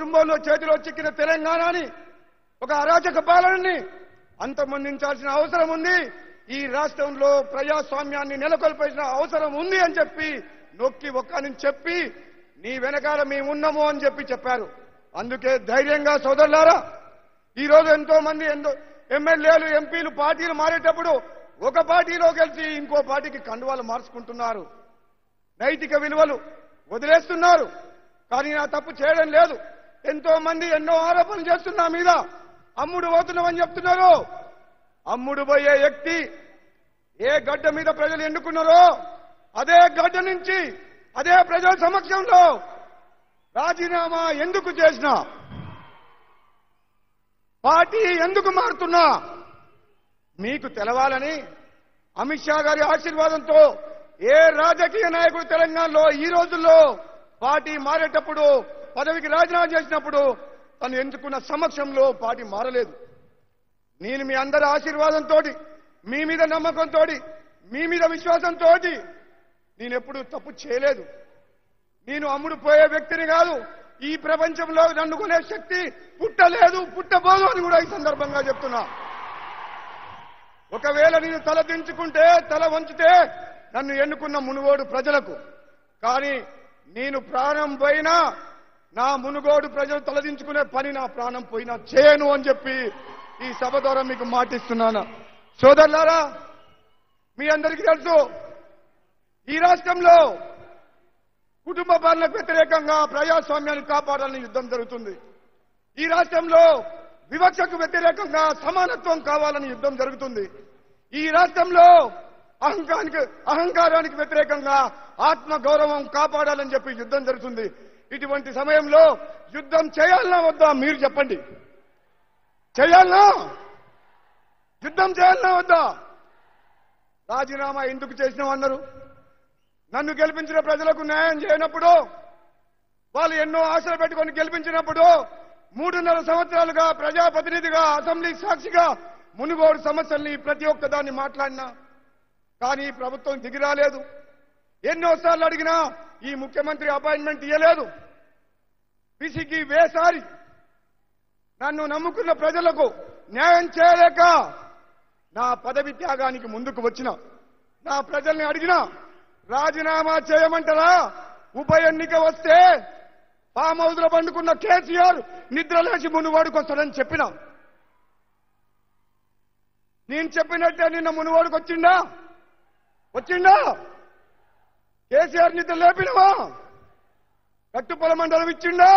కుటుంబంలో చేతిలో చిక్కిన తెలంగాణని ఒక అరాచక పాలనని అంతమొందించాల్సిన అవసరం ఉంది ఈ రాష్ట్రంలో ప్రజాస్వామ్యాన్ని నెలకొల్పాల్సిన అవసరం ఉంది అని చెప్పి నొక్కి ఒక్కని చెప్పి నీ వెనకాల మేము ఉన్నాము అని చెప్పి చెప్పారు అందుకే ధైర్యంగా సోదరులారా ఈ రోజు ఎంతో మంది ఎంతో ఎమ్మెల్యేలు ఎంపీలు పార్టీలు మారేటప్పుడు ఒక పార్టీలో గెలిచి ఇంకో పార్టీకి కండువాలు మార్చుకుంటున్నారు నైతిక విలువలు వదిలేస్తున్నారు కానీ నా తప్పు చేయడం లేదు ఎంతో మంది ఎన్నో ఆరోపణలు చేస్తున్నా మీద అమ్ముడు పోతున్నామని చెప్తున్నారు అమ్ముడు పోయే వ్యక్తి ఏ గడ్డ మీద ప్రజలు ఎన్నుకున్నారో అదే గడ్డ నుంచి అదే ప్రజల సమక్షంలో రాజీనామా ఎందుకు చేసినా పార్టీ ఎందుకు మారుతున్నా మీకు తెలవాలని అమిత్ షా గారి ఆశీర్వాదంతో ఏ రాజకీయ నాయకుడు తెలంగాణలో ఈ రోజుల్లో పార్టీ మారేటప్పుడు పదవికి రాజీనామా చేసినప్పుడు తను ఎంచుకున్న సమక్షంలో పార్టీ మారలేదు నేను మీ అందరి ఆశీర్వాదంతో మీ మీద నమ్మకంతో మీ మీద విశ్వాసంతో నేను ఎప్పుడు తప్పు చేయలేదు నేను అమ్ముడు పోయే వ్యక్తిని కాదు ఈ ప్రపంచంలో నన్ను కొనే శక్తి పుట్టలేదు పుట్టబోదు అని కూడా ఈ సందర్భంగా చెప్తున్నా ఒకవేళ నేను తల దించుకుంటే తల వంచితే నన్ను ఎన్నుకున్న మునుగోడు ప్రజలకు కానీ నేను ప్రాణం పోయినా నా మునుగోడు ప్రజలు తలదించుకునే పని నా ప్రాణం పోయినా చేయను అని చెప్పి ఈ సభ ద్వారా మీకు మాటిస్తున్నాను సోదరులారా మీ అందరికీ తెలుసు ఈ రాష్ట్రంలో కుటుంబ పాలనకు వ్యతిరేకంగా ప్రజాస్వామ్యాన్ని కాపాడాలని యుద్ధం జరుగుతుంది ఈ రాష్ట్రంలో వివక్షకు వ్యతిరేకంగా సమానత్వం కావాలని యుద్ధం జరుగుతుంది ఈ రాష్ట్రంలో అహంకారానికి అహంకారానికి వ్యతిరేకంగా ఆత్మ గౌరవం కాపాడాలని చెప్పి యుద్ధం జరుగుతుంది ఇటువంటి సమయంలో యుద్ధం చేయాలన్నా వద్దా మీరు చెప్పండి చేయాలనా యుద్ధం చేయాలన్నా వద్దా రాజీనామా ఎందుకు చేసినాం అందరూ నన్ను గెలిపించిన ప్రజలకు న్యాయం చేయనప్పుడు వాళ్ళు ఎన్నో ఆశలు పెట్టుకొని గెలిపించినప్పుడు మూడున్నర సంవత్సరాలుగా ప్రజాప్రతినిధిగా అసెంబ్లీ సాక్షిగా మునుగోడు సమస్యల్ని ప్రతి ఒక్క దాన్ని మాట్లాడినా కానీ ప్రభుత్వం దిగిరాలేదు ఎన్నోసార్లు అడిగినా ఈ ముఖ్యమంత్రి అపాయింట్మెంట్ ఇవ్వలేదు పిసికి వేసారి నన్ను నమ్ముకున్న ప్రజలకు న్యాయం చేయలేక నా పదవి త్యాగానికి ముందుకు వచ్చిన నా ప్రజల్ని అడిగినా రాజీనామా చేయమంటారా ఉప ఎన్నిక వస్తే ఫామ్ హౌస్ లో పండుకున్న కేసీఆర్ నిద్రలేసి మునువాడికి వస్తాడని చెప్పిన నేను చెప్పినట్టే నిన్న మునువాడికి వచ్చిండా వచ్చిండా కేసీఆర్ నిద్ర లేపినవా కట్టుపొల మండలం ఇచ్చిండా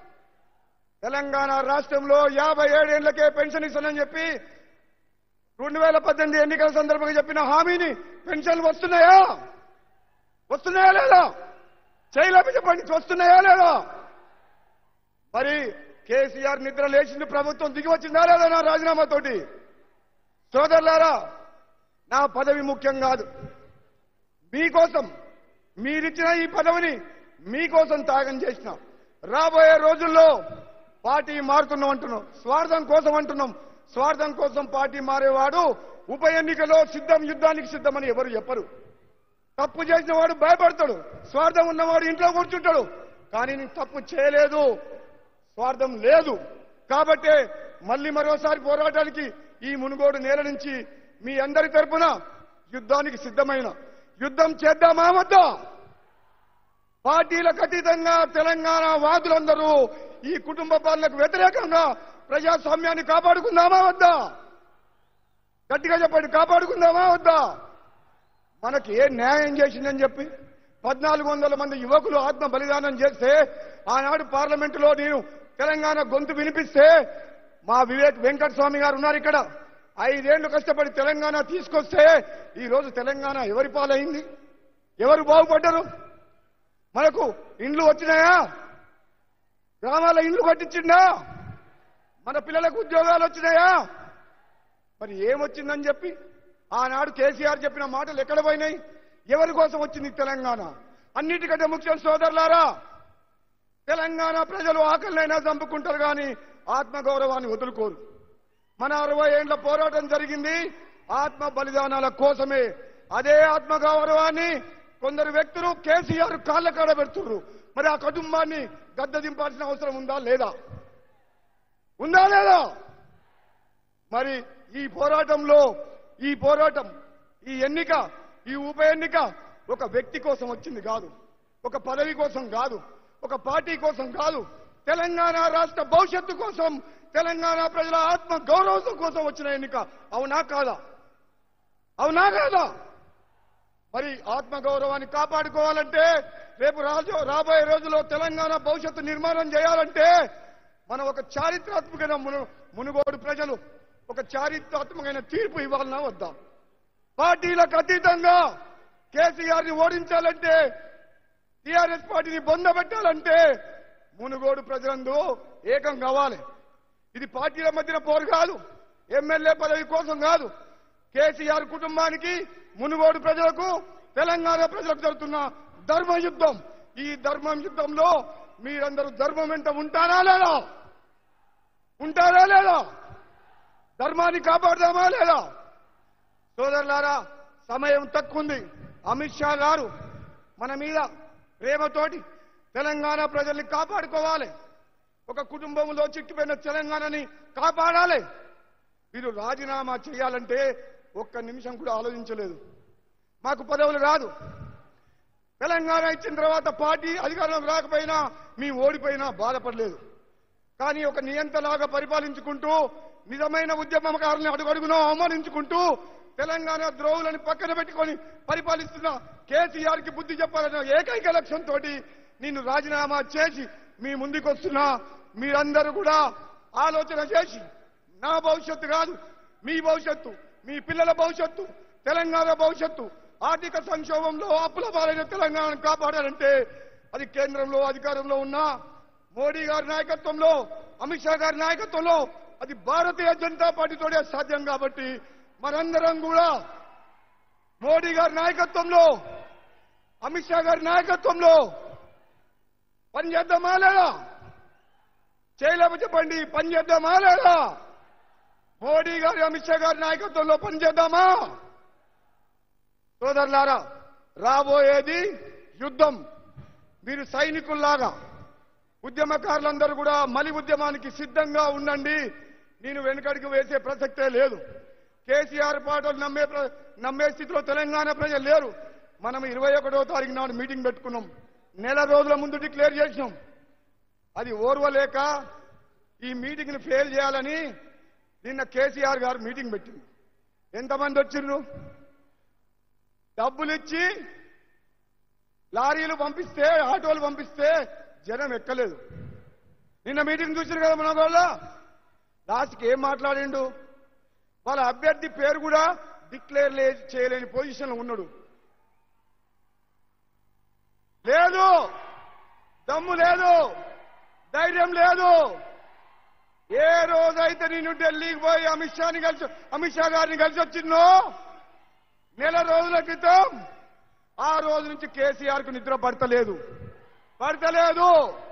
తెలంగాణ రాష్ట్రంలో యాభై ఏడేళ్లకే పెన్షన్ ఇస్తానని చెప్పి రెండు వేల పద్దెనిమిది ఎన్నికల సందర్భంగా చెప్పిన హామీని పెన్షన్లు వస్తున్నాయా వస్తున్నాయా లేదా చేయలేక చెప్పండి వస్తున్నాయా లేదా మరి కేసీఆర్ నిద్ర లేచింది ప్రభుత్వం దిగి వచ్చిందా లేదా నా రాజీనామాతోటి సోదరులారా నా పదవి ముఖ్యం కాదు మీకోసం మీరిచ్చిన ఈ పదవిని మీకోసం త్యాగం చేసిన రాబోయే రోజుల్లో పార్టీ మారుతున్నాం అంటున్నాం స్వార్థం కోసం అంటున్నాం స్వార్థం కోసం పార్టీ మారేవాడు ఉప ఎన్నికలో సిద్ధం యుద్ధానికి సిద్ధమని ఎవరు చెప్పరు తప్పు చేసిన వాడు భయపడతాడు స్వార్థం ఉన్నవాడు ఇంట్లో కూర్చుంటాడు కానీ నేను తప్పు చేయలేదు స్వార్థం లేదు కాబట్టే మళ్ళీ మరోసారి పోరాటానికి ఈ మునుగోడు నేల నుంచి మీ అందరి తరపున యుద్ధానికి సిద్ధమైన యుద్ధం చేద్దామా వద్దా పార్టీలకు అతీతంగా తెలంగాణ వాదులందరూ ఈ కుటుంబ పాలనకు వ్యతిరేకంగా ప్రజాస్వామ్యాన్ని కాపాడుకుందామా వద్దా గట్టిగా చెప్పండి కాపాడుకుందామా వద్దా మనకి ఏ న్యాయం చేసిందని చెప్పి పద్నాలుగు వందల మంది యువకులు ఆత్మ బలిదానం చేస్తే ఆనాడు పార్లమెంటులో నేను తెలంగాణ గొంతు వినిపిస్తే మా వివేక్ వెంకట స్వామి గారు ఉన్నారు ఇక్కడ ఐదేళ్లు కష్టపడి తెలంగాణ తీసుకొస్తే ఈ రోజు తెలంగాణ ఎవరి పాలైంది ఎవరు బాగుపడ్డరు మనకు ఇండ్లు వచ్చినాయా గ్రామాల ఇండ్లు కట్టించిందా మన పిల్లలకు ఉద్యోగాలు వచ్చినాయా మరి ఏమొచ్చిందని చెప్పి ఆనాడు కేసీఆర్ చెప్పిన మాటలు ఎక్కడ పోయినాయి ఎవరి కోసం వచ్చింది తెలంగాణ అన్నిటికంటే ముఖ్యం సోదరులారా తెలంగాణ ప్రజలు ఆకలినైనా చంపుకుంటారు కానీ ఆత్మగౌరవాన్ని వదులుకోరు మన అరవై ఏండ్ల పోరాటం జరిగింది ఆత్మ బలిదానాల కోసమే అదే ఆత్మగౌరవాన్ని కొందరు వ్యక్తులు కేసీఆర్ కాళ్ళ కాడ పెడుతున్నారు మరి ఆ కుటుంబాన్ని గద్ద దింపాల్సిన అవసరం ఉందా లేదా ఉందా లేదా మరి ఈ పోరాటంలో ఈ పోరాటం ఈ ఎన్నిక ఈ ఉప ఎన్నిక ఒక వ్యక్తి కోసం వచ్చింది కాదు ఒక పదవి కోసం కాదు ఒక పార్టీ కోసం కాదు తెలంగాణ రాష్ట్ర భవిష్యత్తు కోసం తెలంగాణ ప్రజల ఆత్మ గౌరవం కోసం వచ్చిన ఎన్నిక అవునా కాదా అవునా కాదా మరి ఆత్మ గౌరవాన్ని కాపాడుకోవాలంటే రేపు రాజు రాబోయే రోజుల్లో తెలంగాణ భవిష్యత్తు నిర్మాణం చేయాలంటే మనం ఒక చారిత్రాత్మకమైన మును మునుగోడు ప్రజలు ఒక చారిత్రాత్మకమైన తీర్పు ఇవ్వాలన్నా వద్దా పార్టీలకు అతీతంగా కేసీఆర్ ని ఓడించాలంటే టీఆర్ఎస్ పార్టీని బొందబెట్టాలంటే మునుగోడు ప్రజలందు ఏకం కావాలి ఇది పార్టీల మధ్యన పోరు కాదు ఎమ్మెల్యే పదవి కోసం కాదు కేసీఆర్ కుటుంబానికి మునుగోడు ప్రజలకు తెలంగాణ ప్రజలకు జరుగుతున్న ధర్మ యుద్ధం ఈ ధర్మం యుద్ధంలో మీరందరూ ధర్మం వెంట ఉంటారా లేదా ఉంటారా లేదా ధర్మాన్ని కాపాడదామా లేదా సోదరులారా సమయం తక్కువ ఉంది అమిత్ షా గారు మన మీద ప్రేమతోటి తెలంగాణ ప్రజల్ని కాపాడుకోవాలి ఒక కుటుంబంలో చిక్కిపోయిన తెలంగాణని కాపాడాలి వీరు రాజీనామా చేయాలంటే ఒక్క నిమిషం కూడా ఆలోచించలేదు మాకు పదవులు రాదు తెలంగాణ ఇచ్చిన తర్వాత పార్టీ అధికారంలోకి రాకపోయినా మేము ఓడిపోయినా బాధపడలేదు కానీ ఒక నియంతలాగా పరిపాలించుకుంటూ నిజమైన ఉద్యమకారులను అడుగడుగునో అవమానించుకుంటూ తెలంగాణ ద్రోవులను పక్కన పెట్టుకొని పరిపాలిస్తున్న కేసీఆర్ కి బుద్ధి చెప్పాలన్న ఏకైక లక్ష్యంతో నేను రాజీనామా చేసి మీ ముందుకు వస్తున్నా మీరందరూ కూడా ఆలోచన చేసి నా భవిష్యత్తు కాదు మీ భవిష్యత్తు మీ పిల్లల భవిష్యత్తు తెలంగాణ భవిష్యత్తు ఆర్థిక సంక్షోభంలో అప్పుల పాలైన తెలంగాణను కాపాడాలంటే అది కేంద్రంలో అధికారంలో ఉన్న మోడీ గారి నాయకత్వంలో అమిత్ షా గారి నాయకత్వంలో అది భారతీయ జనతా పార్టీతోనే సాధ్యం కాబట్టి మనందరం కూడా మోడీ గారి నాయకత్వంలో అమిత్ షా గారి నాయకత్వంలో పనిచేద్దామా లేదా చేయలేము చెప్పండి పనిచేద్దామా లేదా మోడీ గారి అమిత్ షా గారి నాయకత్వంలో పనిచేద్దామా సోదరులారా రాబోయేది యుద్ధం మీరు సైనికుల్లాగా ఉద్యమకారులందరూ కూడా మలి ఉద్యమానికి సిద్ధంగా ఉండండి నేను వెనుకడికి వేసే ప్రసక్తే లేదు కేసీఆర్ పాటలు నమ్మే ప్ర- నమ్మే స్థితిలో తెలంగాణ ప్రజలు లేరు మనం ఇరవై ఒకటో తారీఖు నాడు మీటింగ్ పెట్టుకున్నాం నెల రోజుల ముందు డిక్లేర్ చేసినాం అది ఓర్వలేక ఈ మీటింగ్ ని ఫెయిల్ చేయాలని నిన్న కేసీఆర్ గారు మీటింగ్ పెట్టింది ఎంతమంది వచ్చిండ్రు డబ్బులు ఇచ్చి లారీలు పంపిస్తే ఆటోలు పంపిస్తే జనం ఎక్కలేదు నిన్న మీటింగ్ చూసారు కదా మన వాళ్ళ లాస్ట్కి ఏం మాట్లాడిండు వాళ్ళ అభ్యర్థి పేరు కూడా డిక్లేర్ చేయలేని పొజిషన్లో ఉన్నాడు లేదు దమ్ము లేదు ధైర్యం లేదు ఏ రోజైతే నేను ఢిల్లీకి పోయి అమిత్ షాని కలిసి అమిత్ షా గారిని కలిసి వచ్చిందో నెల రోజుల క్రితం ఆ రోజు నుంచి కేసీఆర్ కు నిద్ర పడతలేదు పడతలేదు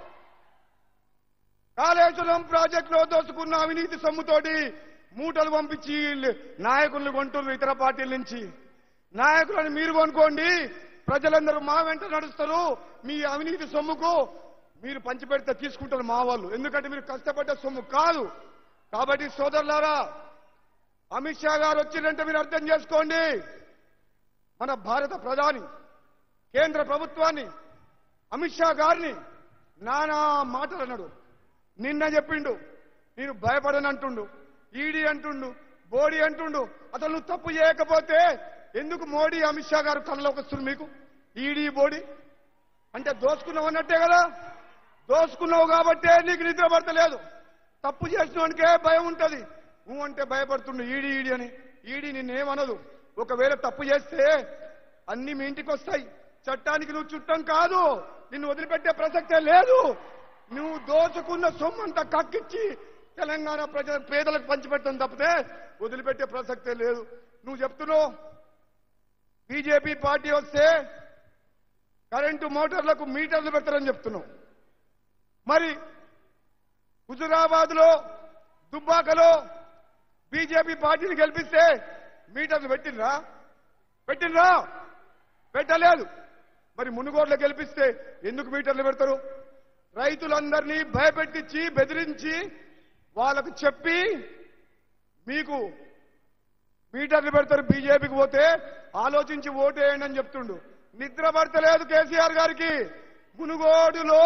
కాళేశ్వరం ప్రాజెక్ట్ లో దోసుకున్న అవినీతి సొమ్ముతోటి మూటలు పంపించి నాయకులను కొంటున్నారు ఇతర పార్టీల నుంచి నాయకులను మీరు కొనుక్కోండి ప్రజలందరూ మా వెంట నడుస్తారు మీ అవినీతి సొమ్ముకు మీరు పంచిపెడితే తీసుకుంటారు మా వాళ్ళు ఎందుకంటే మీరు కష్టపడ్డ సొమ్ము కాదు కాబట్టి సోదరులారా అమిత్ షా గారు వచ్చిందంటే మీరు అర్థం చేసుకోండి మన భారత ప్రధాని కేంద్ర ప్రభుత్వాన్ని అమిత్ షా గారిని నానా మాటలు అన్నాడు నిన్న చెప్పిండు నేను భయపడనంటుండు ఈడీ అంటుండు బోడీ అంటుండు అసలు నువ్వు తప్పు చేయకపోతే ఎందుకు మోడీ అమిత్ షా గారు కళ్ళలోకి వస్తుంది మీకు ఈడీ బోడీ అంటే దోసుకున్నావు అన్నట్టే కదా దోసుకున్నావు కాబట్టే నీకు నిద్ర పడతలేదు తప్పు చేసినోనికే భయం ఉంటది నువ్వు అంటే భయపడుతుండు ఈడీ ఈడీ అని ఈడీ నిన్నేమనదు ఒకవేళ తప్పు చేస్తే అన్ని మీ ఇంటికి వస్తాయి చట్టానికి నువ్వు చుట్టం కాదు నిన్ను వదిలిపెట్టే ప్రసక్తే లేదు నువ్వు దోచుకున్న సొమ్మంతా కక్కిచ్చి తెలంగాణ ప్రజల పేదలకు పంచిపెట్టడం తప్పితే వదిలిపెట్టే ప్రసక్తే లేదు నువ్వు చెప్తున్నావు బీజేపీ పార్టీ వస్తే కరెంటు మోటార్లకు మీటర్లు పెట్టరని చెప్తున్నావు మరి హుజురాబాద్ లో దుబ్బాకలో బీజేపీ పార్టీని గెలిపిస్తే మీటర్లు పెట్టినరా పెట్టినరా పెట్టలేదు మరి మునుగోడులో గెలిపిస్తే ఎందుకు మీటర్లు పెడతారు రైతులందరినీ భయపెట్టించి బెదిరించి వాళ్ళకు చెప్పి మీకు మీటర్లు పెడతారు బీజేపీకి పోతే ఆలోచించి ఓటేయండి అని చెప్తుండు నిద్ర పడతలేదు కేసీఆర్ గారికి మునుగోడులో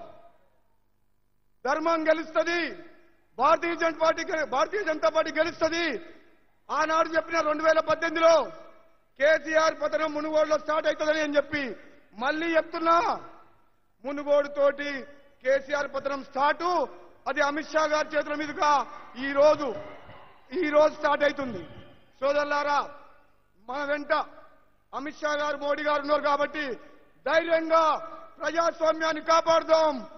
ధర్మం గెలుస్తుంది భారతీయ జనతా పార్టీ గె- భారతీయ జనతా పార్టీ గెలుస్తుంది ఆనాడు చెప్పిన రెండు వేల పద్దెనిమిదిలో కేసీఆర్ పతనం మునుగోడులో స్టార్ట్ అవుతుందని అని చెప్పి మళ్ళీ చెప్తున్నా మునుగోడు తోటి కేసీఆర్ పతనం స్టార్ట్ అది అమిత్ షా గారి చేతుల మీదుగా ఈ రోజు ఈ రోజు స్టార్ట్ అవుతుంది సోదరులారా మన వెంట అమిత్ షా గారు మోడీ గారు ఉన్నారు కాబట్టి ధైర్యంగా ప్రజాస్వామ్యాన్ని కాపాడుదాం